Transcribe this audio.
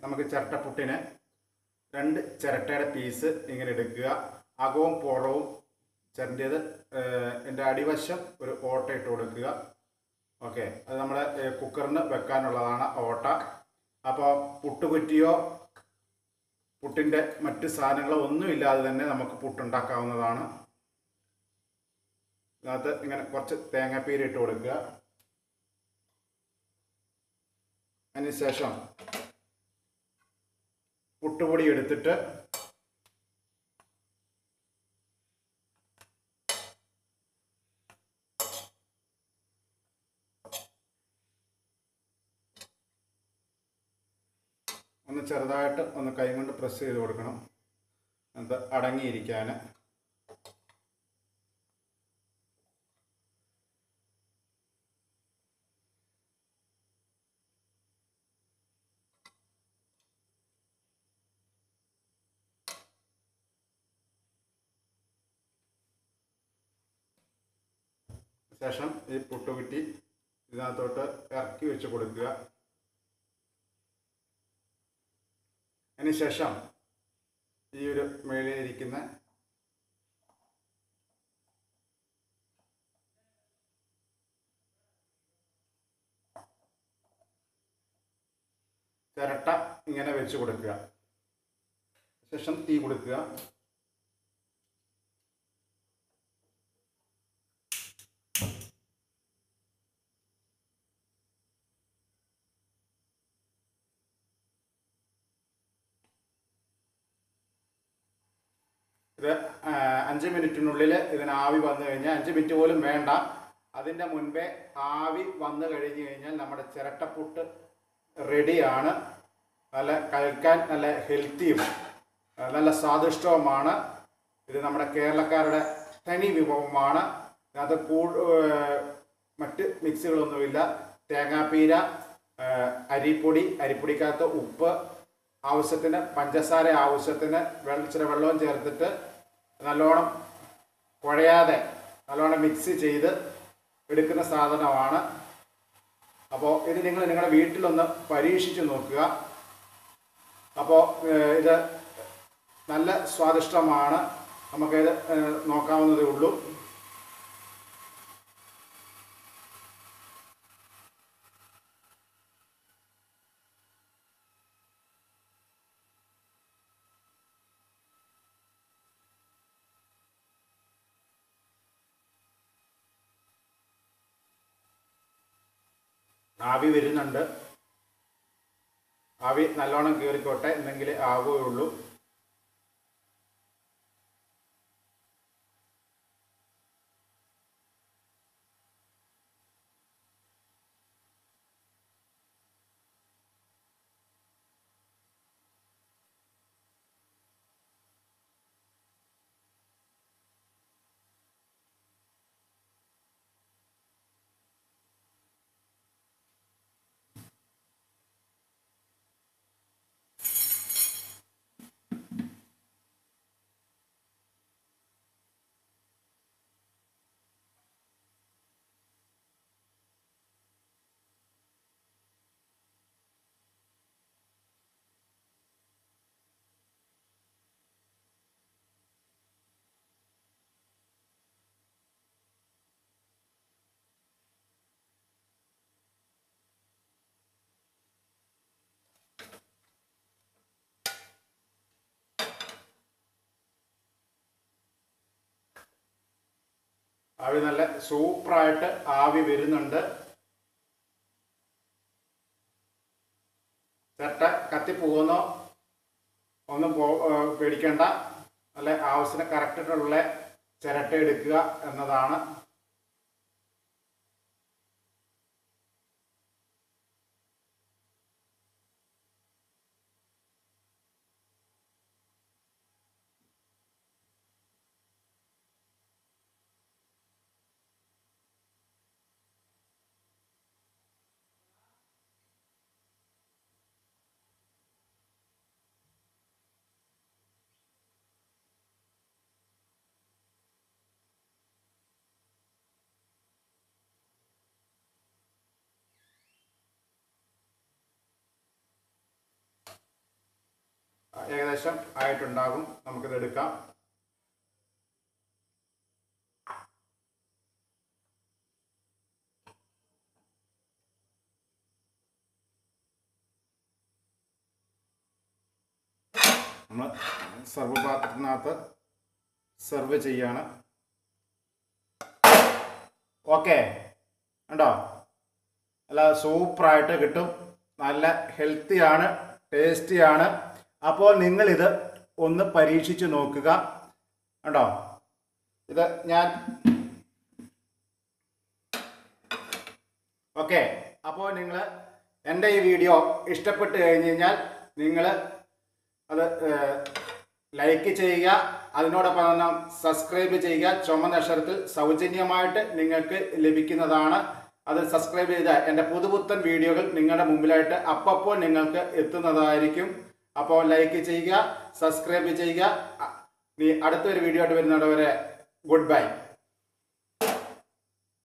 നമുക്ക് ചിരട്ടപ്പുട്ടിന് രണ്ട് ചിരട്ടയുടെ പീസ് ഇങ്ങനെ എടുക്കുക അകവും പുറവും ചിരണ്ടിയത് എൻ്റെ അടിവശം ഒരു ഓട്ട ഇട്ട് കൊടുക്കുക ഓക്കെ അത് നമ്മുടെ ഏ, കുക്കറിന് വെക്കാനുള്ളതാണ് ഓട്ട അപ്പോൾ പുട്ടുകുറ്റിയോ പുട്ടിൻ്റെ മറ്റ് സാധനങ്ങളോ ഒന്നും ഇല്ലാതെ തന്നെ നമുക്ക് പുട്ടുണ്ടാക്കാവുന്നതാണ് അതിനകത്ത് ഇങ്ങനെ കുറച്ച് തേങ്ങാപ്പീര് ഇട്ട് കൊടുക്കുക അതിനുശേഷം പുട്ടുപൊടി എടുത്തിട്ട് ഒന്ന് ചെറുതായിട്ട് ഒന്ന് കൈ കൊണ്ട് പ്രസ് ചെയ്ത് കൊടുക്കണം അത് അടങ്ങിയിരിക്കാൻ ശേഷം ഈ പുട്ടുകുറ്റി ഇതിനകത്തോട്ട് ഇറക്കി വെച്ച് കൊടുക്കുക അതിനുശേഷം ഈ ഒരു മേളിലിരിക്കുന്ന ചിരട്ട ഇങ്ങനെ വെച്ച് കൊടുക്കുക ശേഷം തീ കൊടുക്കുക ഇത് ആ, അഞ്ച് മിനിറ്റിനുള്ളിൽ ഇതിന് ആവി വന്നു കഴിഞ്ഞാൽ അഞ്ച് മിനിറ്റ് പോലും വേണ്ട അതിൻ്റെ മുൻപേ ആവി വന്നു കഴിഞ്ഞ് കഴിഞ്ഞാൽ നമ്മുടെ ചിരട്ടപ്പുട്ട് റെഡിയാണ് നല്ല കഴിക്കാൻ നല്ല ഹെൽത്തിയും ആ, നല്ല സ്വാദിഷ്ടവുമാണ് ഇത് നമ്മുടെ കേരളക്കാരുടെ തനി വിഭവമാണ് അത് കൂ ഏർ, മറ്റ് മിക്സുകളൊന്നുമില്ല തേങ്ങാപ്പീര ഏർ, അരിപ്പൊടി അരിപ്പൊടിക്കകത്ത് ഉപ്പ് ആവശ്യത്തിന് പഞ്ചസാര ആവശ്യത്തിന് വെള്ള ഇച്ചിരി വെള്ളവും ചേർത്തിട്ട് നല്ലോണം കുഴയാതെ നല്ലോണം മിക്സ് ചെയ്ത് എടുക്കുന്ന സാധനമാണ് അപ്പോൾ ഇത് നിങ്ങൾ നിങ്ങളുടെ വീട്ടിലൊന്ന് പരീക്ഷിച്ച് നോക്കുക അപ്പോൾ ഏഹ്, ഇത് നല്ല സ്വാദിഷ്ടമാണ് നമുക്കിത് ഏഹ്, നോക്കാവുന്നതേ ഉള്ളൂ ആവി വരുന്നുണ്ട് ആവി നല്ലോണം കീറിക്കോട്ടെ എന്നെങ്കിലേ ആവുകയുള്ളൂ ആവി നല്ല സൂപ്പറായിട്ട് ആവി വരുന്നുണ്ട് ചട്ട കത്തിപ്പോകുന്നോ ഒന്നും പോ ഏർ പേടിക്കേണ്ട നല്ല ആവശ്യത്തിന് കറക്റ്റായിട്ടുള്ള ചിരട്ട എടുക്കുക എന്നതാണ് ഏകദേശം ആയിട്ടുണ്ടാകും നമുക്കിത് എടുക്കാം നമ്മൾ സർവ് പാത്രത്തിനകത്ത് സെർവ് ചെയ്യാണ് ഓക്കെ ഉണ്ടോ നല്ല സൂപ്പറായിട്ട് കിട്ടും നല്ല ഹെൽത്തിയാണ് ടേസ്റ്റിയാണ് അപ്പോൾ നിങ്ങളിത് ഒന്ന് പരീക്ഷിച്ച് നോക്കുക ഉണ്ടോ ഇത് ഞാൻ ഓക്കെ അപ്പോൾ നിങ്ങൾ എൻ്റെ ഈ വീഡിയോ ഇഷ്ടപ്പെട്ട് കഴിഞ്ഞ് കഴിഞ്ഞാൽ നിങ്ങൾ അത് ലൈക്ക് ചെയ്യുക അതിനോടൊപ്പം തന്നെ സബ്സ്ക്രൈബ് ചെയ്യുക ചുമന്ന അക്ഷരത്തിൽ സൗജന്യമായിട്ട് നിങ്ങൾക്ക് ലഭിക്കുന്നതാണ് അത് സബ്സ്ക്രൈബ് ചെയ്താൽ എൻ്റെ പുതുപുത്തൻ വീഡിയോകൾ നിങ്ങളുടെ മുമ്പിലായിട്ട് അപ്പപ്പോൾ നിങ്ങൾക്ക് എത്തുന്നതായിരിക്കും അപ്പോൾ ലൈക്ക് ചെയ്യുക സബ്സ്ക്രൈബ് ചെയ്യുക അ- നീ അടുത്തൊരു വീഡിയോ ആയിട്ട് വരുന്നവരെ ഗുഡ് ബൈ